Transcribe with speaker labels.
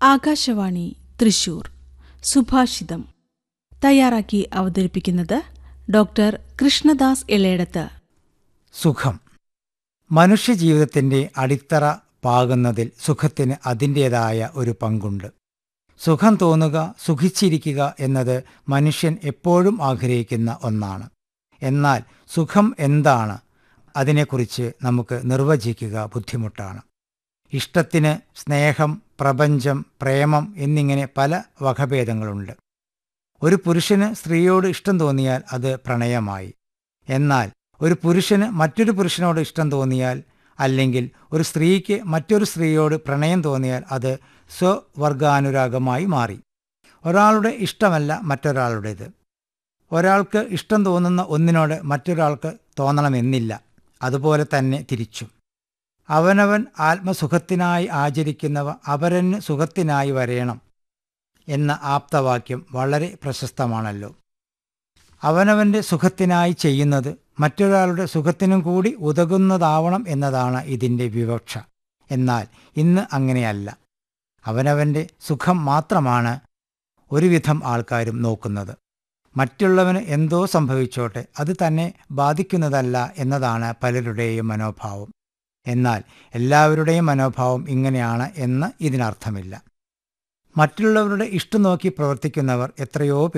Speaker 1: ആകാശവാണി തൃശൂർ സുഭാഷിതം തയ്യാറാക്കി അവതരിപ്പിക്കുന്നത് ഡോക്ടർ കൃഷ്ണദാസ് ഇളയടത്ത്
Speaker 2: സുഖം മനുഷ്യജീവിതത്തിൻ്റെ അടിത്തറ പാകുന്നതിൽ സുഖത്തിന് അതിൻ്റേതായ ഒരു പങ്കുണ്ട് സുഖം തോന്നുക സുഖിച്ചിരിക്കുക എന്നത് മനുഷ്യൻ എപ്പോഴും ആഗ്രഹിക്കുന്ന ഒന്നാണ് എന്നാൽ സുഖം എന്താണ് അതിനെക്കുറിച്ച് നമുക്ക് നിർവചിക്കുക ബുദ്ധിമുട്ടാണ് ഇഷ്ടത്തിന് സ്നേഹം പ്രപഞ്ചം പ്രേമം എന്നിങ്ങനെ പല വകഭേദങ്ങളുണ്ട് ഒരു പുരുഷന് സ്ത്രീയോട് ഇഷ്ടം തോന്നിയാൽ അത് പ്രണയമായി എന്നാൽ ഒരു പുരുഷന് മറ്റൊരു പുരുഷനോട് ഇഷ്ടം തോന്നിയാൽ അല്ലെങ്കിൽ ഒരു സ്ത്രീക്ക് മറ്റൊരു സ്ത്രീയോട് പ്രണയം തോന്നിയാൽ അത് സ്വവർഗാനുരാഗമായി മാറി ഒരാളുടെ ഇഷ്ടമല്ല മറ്റൊരാളുടേത് ഒരാൾക്ക് ഇഷ്ടം തോന്നുന്ന ഒന്നിനോട് മറ്റൊരാൾക്ക് തോന്നണമെന്നില്ല അതുപോലെ തന്നെ തിരിച്ചും അവനവൻ ആത്മസുഖത്തിനായി ആചരിക്കുന്നവ അപരന് സുഖത്തിനായി വരയണം എന്ന ആപ്തവാക്യം വളരെ പ്രശസ്തമാണല്ലോ അവനവൻ്റെ സുഖത്തിനായി ചെയ്യുന്നത് മറ്റൊരാളുടെ സുഖത്തിനും കൂടി ഉതകുന്നതാവണം എന്നതാണ് ഇതിൻ്റെ വിവക്ഷ എന്നാൽ ഇന്ന് അങ്ങനെയല്ല അവനവൻ്റെ സുഖം മാത്രമാണ് ഒരുവിധം ആൾക്കാരും നോക്കുന്നത് മറ്റുള്ളവന് എന്തോ സംഭവിച്ചോട്ടെ അത് തന്നെ ബാധിക്കുന്നതല്ല എന്നതാണ് പലരുടെയും മനോഭാവം എന്നാൽ എല്ലാവരുടെയും മനോഭാവം ഇങ്ങനെയാണ് എന്ന് ഇതിനർത്ഥമില്ല മറ്റുള്ളവരുടെ ഇഷ്ടം നോക്കി പ്രവർത്തിക്കുന്നവർ എത്രയോ